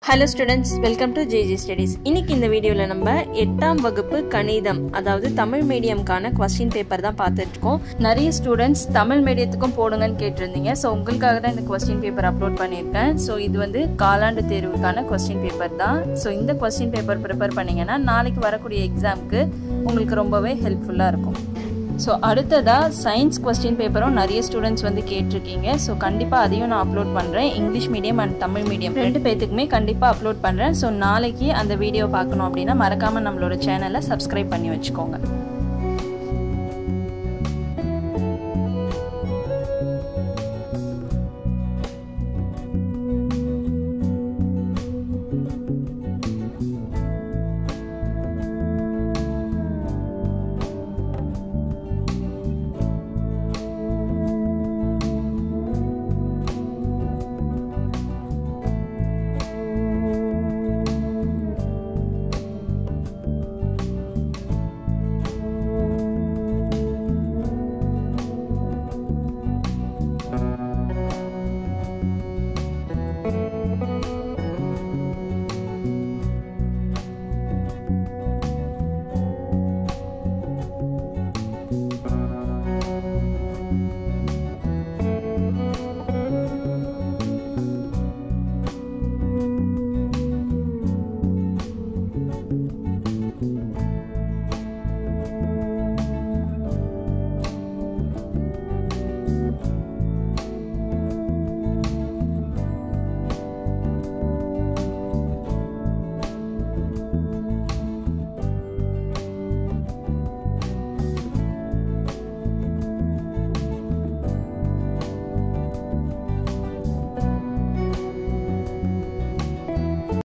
hello students welcome to JG studies இன்னைக்கு இந்த வீடியோவில் நம்ம எட்டாம் வகுப்பு கணிதம் அதாவது தமிழ் மீடியம்கான கொஸ்டின் பேப்பர் தான் பார்த்துட்டு இருக்கோம் நிறைய ஸ்டூடெண்ட்ஸ் தமிழ் மீடியத்துக்கும் போடுங்கன்னு கேட்டிருந்தீங்க ஸோ உங்களுக்காக தான் இந்த கொஸ்டின் பேப்பர் அப்லோட் பண்ணியிருக்கேன் ஸோ இது வந்து காலாண்டு தேர்வுக்கான கொஸ்டின் பேப்பர் தான் ஸோ இந்த கொஸ்டின் பேப்பர் ப்ரிப்பேர் பண்ணீங்கன்னா நாளைக்கு வரக்கூடிய எக்ஸாமுக்கு உங்களுக்கு ரொம்பவே ஹெல்ப்ஃபுல்லாக இருக்கும் ஸோ அடுத்ததாக சயின்ஸ் கொஸ்டின் பேப்பரும் நிறைய ஸ்டூடெண்ட்ஸ் வந்து கேட்டிருக்கீங்க ஸோ கண்டிப்பாக அதையும் நான் அப்லோட் பண்ணுறேன் English medium and Tamil medium ரெண்டு பேத்துக்குமே கண்டிப்பாக அப்லோட் பண்ணுறேன் ஸோ நாளைக்கு அந்த வீடியோ பார்க்கணும் அப்படின்னா மறக்காமல் நம்மளோட சேனலை சப்ஸ்கிரைப் பண்ணி வச்சுக்கோங்க